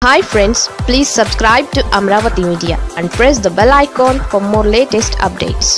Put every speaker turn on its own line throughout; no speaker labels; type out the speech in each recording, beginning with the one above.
hi friends please subscribe to Amaravati media and press the bell icon for more latest updates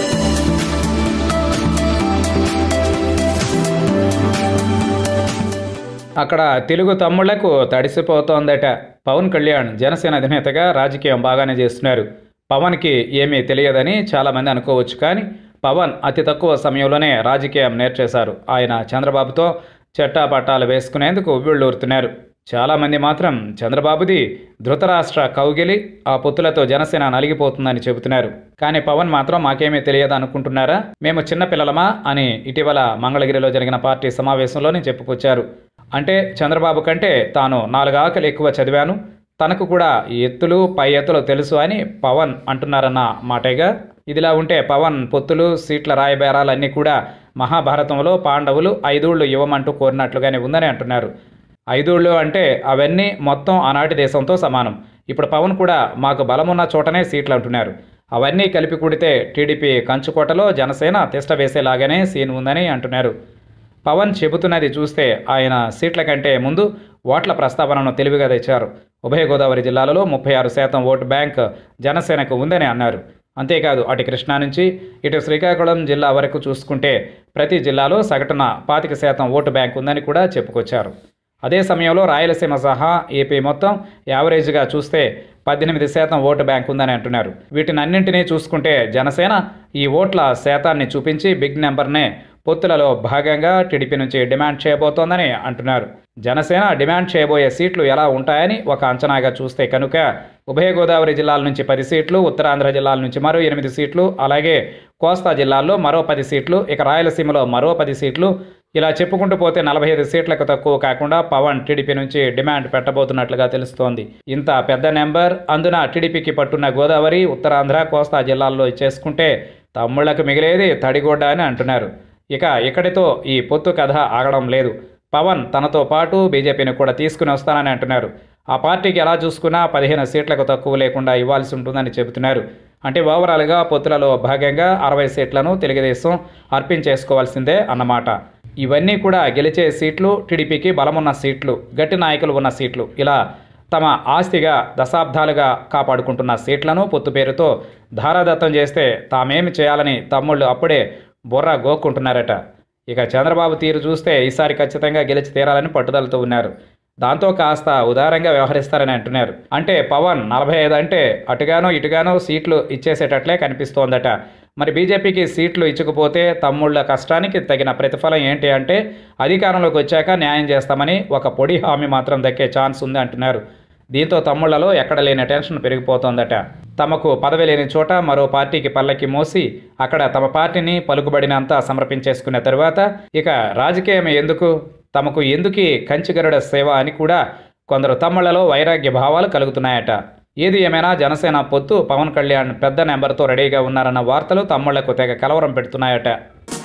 అక్కడ తెలుగు తమ్ముళ్లకు తడిసిపోతోందట పవన్ కళ్యాణ్ జనసేన అధినేతగా రాజకీయం బాగానే చేస్తున్నారు పవన్కి ఏమీ తెలియదని చాలామంది అనుకోవచ్చు కానీ పవన్ అతి తక్కువ సమయంలోనే రాజకీయం నేర్చేశారు ఆయన చంద్రబాబుతో చెట్టాపట్టాలు వేసుకునేందుకు ఉవ్విళ్ళూరుతున్నారు చాలామంది మాత్రం చంద్రబాబుది ధృతరాష్ట్ర కౌగిలి ఆ పొత్తులతో జనసేన నలిగిపోతుందని చెబుతున్నారు కానీ పవన్ మాత్రం మాకేమీ తెలియదు అనుకుంటున్నారా మేము చిన్నపిల్లలమా అని ఇటీవల మంగళగిరిలో జరిగిన పార్టీ సమావేశంలోనే చెప్పుకొచ్చారు అంటే చంద్రబాబు కంటే తాను నాలుగు ఆకలి ఎక్కువ చదివాను తనకు కూడా ఈ ఎత్తులు పై ఎత్తులు తెలుసు అని పవన్ అంటున్నారన్న మాటేగా ఇదిలా ఉంటే పవన్ పొత్తులు సీట్ల రాయబేరాలన్నీ కూడా మహాభారతంలో పాండవులు ఐదూళ్ళు ఇవ్వమంటూ కోరినట్లుగానే ఉందని అంటున్నారు ఐదూళ్ళు అంటే అవన్నీ మొత్తం ఆనాటి దేశంతో సమానం ఇప్పుడు పవన్ కూడా మాకు బలమున్న చోటనే సీట్లు అంటున్నారు అవన్నీ కలిపి కూడితే టీడీపీ కంచుకోటలో జనసేన తిష్ట వేసేలాగానే సీన్ ఉందని అంటున్నారు పవన్ చెబుతున్నది చూస్తే ఆయన సీట్ల కంటే ముందు ఓట్ల ప్రస్తావనను తెలివిగా తెచ్చారు ఉభయ గోదావరి జిల్లాలలో ముప్పై ఆరు శాతం ఓటు బ్యాంక్ జనసేనకు ఉందని అన్నారు అంతేకాదు అటు కృష్ణా నుంచి ఇటు శ్రీకాకుళం జిల్లా వరకు చూసుకుంటే ప్రతి జిల్లాలో సగటున పాతిక శాతం ఓటు బ్యాంక్ ఉందని కూడా చెప్పుకొచ్చారు అదే సమయంలో రాయలసీమ సహా ఏపీ మొత్తం యావరేజ్గా చూస్తే పద్దెనిమిది శాతం ఓటు బ్యాంక్ ఉందని అంటున్నారు వీటినన్నింటినీ చూసుకుంటే జనసేన ఈ ఓట్ల శాతాన్ని చూపించి బిగ్ నెంబర్నే పొత్తులలో భాగంగా టీడీపీ నుంచి డిమాండ్ చేయబోతోందని అంటున్నారు జనసేన డిమాండ్ చేయబోయే సీట్లు ఎలా ఉంటాయని ఒక అంచనాగా చూస్తే కనుక ఉభయ గోదావరి జిల్లాల నుంచి పది సీట్లు ఉత్తరాంధ్ర జిల్లాల నుంచి మరో ఎనిమిది సీట్లు అలాగే కోస్తా జిల్లాల్లో మరో పది సీట్లు ఇక రాయలసీమలో మరో పది సీట్లు ఇలా చెప్పుకుంటూ పోతే నలభై ఐదు సీట్లకు తక్కువ కాకుండా పవన్ టీడీపీ నుంచి డిమాండ్ పెట్టబోతున్నట్లుగా తెలుస్తోంది ఇంత పెద్ద నెంబర్ అందున టీడీపీకి పట్టున్న గోదావరి ఉత్తరాంధ్ర కోస్తా జిల్లాల్లో చేసుకుంటే తమ్ముళ్లకు మిగిలేది తడిగొడ్డ అని అంటున్నారు ఇక ఇక్కడితో ఈ పొత్తు కథ ఆగడం లేదు పవన్ తనతో పాటు బీజేపీని కూడా తీసుకుని వస్తానని అంటున్నారు ఆ పార్టీకి ఎలా చూసుకున్నా పదిహేను సీట్లకు తక్కువ లేకుండా ఇవ్వాల్సి ఉంటుందని చెబుతున్నారు అంటే ఓవరాల్గా పొత్తులలో భాగంగా అరవై సీట్లను తెలుగుదేశం అర్పించేసుకోవాల్సిందే అన్నమాట ఇవన్నీ కూడా గెలిచే సీట్లు టీడీపీకి బలమున్న సీట్లు గట్టి నాయకులు ఉన్న సీట్లు ఇలా తమ ఆస్తిగా దశాబ్దాలుగా కాపాడుకుంటున్న సీట్లను పొత్తు పేరుతో ధారాదత్తం చేస్తే తామేమి చేయాలని తమ్ముళ్ళు అప్పుడే బుర్ర గోక్కుంటున్నారట ఇక చంద్రబాబు తీరు చూస్తే ఈసారి ఖచ్చితంగా గెలిచి తీరాలని పట్టుదలతో ఉన్నారు దాంతో కాస్త ఉదారంగా వ్యవహరిస్తారని అంటున్నారు అంటే పవన్ నలభై ఐదు అంటే అటుగానో ఇటుగానో సీట్లు ఇచ్చేసేటట్లే కనిపిస్తోందట మరి బీజేపీకి సీట్లు ఇచ్చకపోతే తమ్ముళ్ళ కష్టానికి తగిన ప్రతిఫలం ఏంటి అంటే అధికారంలోకి వచ్చాక న్యాయం చేస్తామని ఒక పొడి హామీ మాత్రం దక్కే ఛాన్స్ ఉంది అంటున్నారు దీంతో తమ్ముళ్లలో ఎక్కడ లేని టెన్షన్ పెరిగిపోతోందట తమకు పదవి లేని చోట మరో పార్టీకి పల్లకి మోసి అక్కడ తమ పార్టీని పలుకుబడినంతా సమర్పించేసుకున్న తరువాత ఇక రాజకీయం ఎందుకు తమకు ఎందుకీ కంచిగరుడ సేవ అని కూడా కొందరు తమ్ముళ్లలో వైరాగ్య భావాలు కలుగుతున్నాయట ఏది ఏమైనా జనసేన పొత్తు పవన్ కళ్యాణ్ పెద్ద నెంబర్తో రెడీగా ఉన్నారన్న వార్తలు తమ్ముళ్లకు తెగ కలవరం పెడుతున్నాయట